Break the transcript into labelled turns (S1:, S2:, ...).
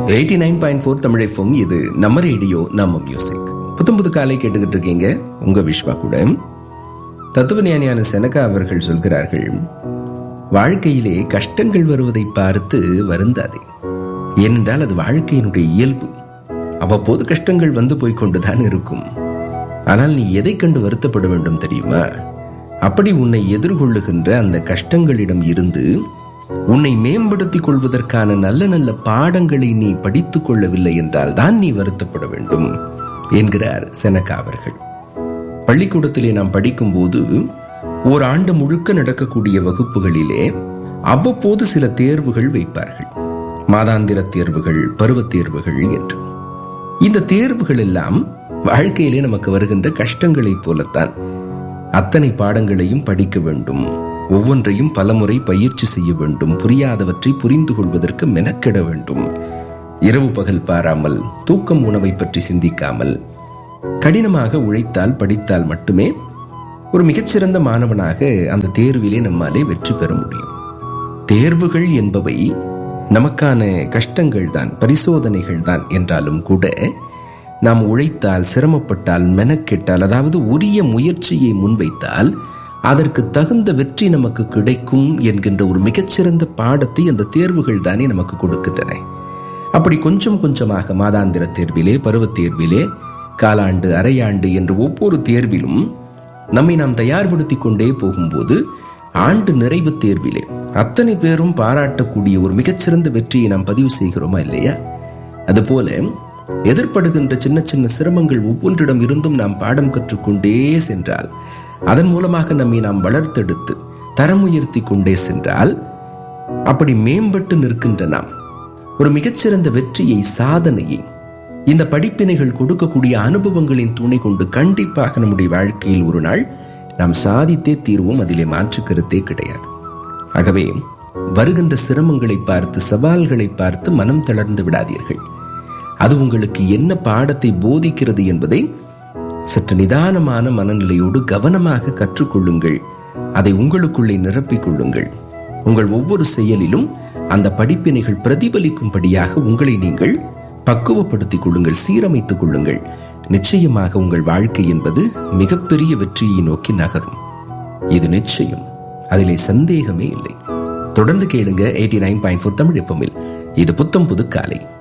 S1: eighty nine point four தமிழைப்போம் இது நம்ம ரேடியோ நம்ம மியூசிக் புத்தம் புது காலை கேட்டுக்கிட்டு இருக்கீங்க உங்க விஸ்வா கூட தத்துவ ஞானியான செனகா அவர்கள் சொல்கிறார்கள் வாழ்க்கையிலே கஷ்டங்கள் வருவதை பார்த்து வருந்தாதே ஏனென்றால் அது வாழ்க்கையினுடைய இயல்பு அவ்வப்போது கஷ்டங்கள் வந்து போய் கொண்டுதான் இருக்கும் ஆனால் நீ எதை கண்டு வருத்தப்பட வேண்டும் தெரியுமா அப்படி உன்னை எதிர்கொள்ளுகின்ற அந்த கஷ்டங்களிடம் இருந்து உன்னை மேம்படுத்திக் கொள்வதற்கான நல்ல நல்ல பாடங்களை நீ படித்துக் கொள்ளவில்லை என்றால் தான் நீ வருத்தப்பட வேண்டும் என்கிறார் செனகா அவர்கள் பள்ளிக்கூடத்திலே நாம் படிக்கும்போது ஓர் ஆண்டு முழுக்க நடக்கக்கூடிய வகுப்புகளிலே அவ்வப்போது சில தேர்வுகள் வைப்பார்கள் மாதாந்திர தேர்வுகள் பருவத் தேர்வுகள் என்று இந்த தேர்வுகள் எல்லாம் வாழ்க்கையிலே நமக்கு வருகின்ற கஷ்டங்களைப் போலத்தான் அத்தனை பாடங்களையும் படிக்க வேண்டும் ஒவ்வொன்றையும் பலமுறை பயிற்சி செய்ய வேண்டும் புரியாதவற்றை புரிந்து கொள்வதற்கு மெனக்கெட வேண்டும் இரவு பகல் பாராமல் தூக்கம் உணவை பற்றி சிந்திக்காமல் கடினமாக உழைத்தால் படித்தால் மட்டுமே ஒரு மிகச்சிறந்த மாணவனாக அந்த தேர்விலே நம்மாலே வெற்றி பெற முடியும் தேர்வுகள் என்பவை நமக்கான கஷ்டங்கள் தான் பரிசோதனைகள் தான் என்றாலும் கூட நாம் உழைத்தால் சிரமப்பட்டால் மெனக்கெட்டால் அதாவது உரிய முயற்சியை முன்வைத்தால் அதற்கு தகுந்த வெற்றி நமக்கு கிடைக்கும் என்கின்ற ஒரு மிகச்சிறந்த பாடத்தை அந்த தேர்வுகள் தானே நமக்கு கொடுக்கின்றன அப்படி கொஞ்சம் கொஞ்சமாக மாதாந்திர தேர்விலே பருவத் தேர்விலே காலாண்டு அரையாண்டு என்று ஒவ்வொரு தேர்விலும் நம்மை நாம் தயார்படுத்திக் கொண்டே போகும்போது ஆண்டு நிறைவு தேர்விலே அத்தனை பேரும் பாராட்டக்கூடிய ஒரு மிகச்சிறந்த வெற்றியை நாம் பதிவு செய்கிறோமா இல்லையா அதுபோல எதிர்ப்படுகின்ற சின்ன சின்ன சிரமங்கள் ஒவ்வொன்றிடம் இருந்தும் நாம் பாடம் கற்றுக்கொண்டே சென்றால் அதன் மூலமாக நம்மை நாம் வளர்த்தெடுத்து தரம் உயர்த்தி கொண்டே சென்றால் அப்படி மேம்பட்டு நிற்கின்ற நாம் ஒரு மிகச்சிறந்த வெற்றியை சாதனையை இந்த படிப்பினைகள் கொடுக்கக்கூடிய அனுபவங்களின் துணை கொண்டு கண்டிப்பாக நம்முடைய வாழ்க்கையில் ஒரு நாள் நாம் சாதித்தே தீர்வோம் அதிலே மாற்று கருத்தே கிடையாது ஆகவே வருகின்ற சிரமங்களை பார்த்து சவால்களை பார்த்து மனம் தளர்ந்து விடாதீர்கள் அது உங்களுக்கு என்ன பாடத்தை போதிக்கிறது என்பதை சற்று நிதானமான மனநிலையோடு கவனமாக கற்றுக்கொள்ளுங்கள் அதை உங்களுக்குள்ளே நிரப்பிக் கொள்ளுங்கள் உங்கள் ஒவ்வொரு செயலிலும் அந்த படிப்பினைகள் பிரதிபலிக்கும்படியாக உங்களை நீங்கள் பக்குவப்படுத்திக் கொள்ளுங்கள் சீரமைத்துக் கொள்ளுங்கள் நிச்சயமாக உங்கள் வாழ்க்கை என்பது மிகப்பெரிய வெற்றியை நோக்கி நகரும் இது நிச்சயம் அதிலே சந்தேகமே இல்லை தொடர்ந்து கேளுங்க eighty nine point four Tamil எப்பமில் இது புத்தம் புது காலை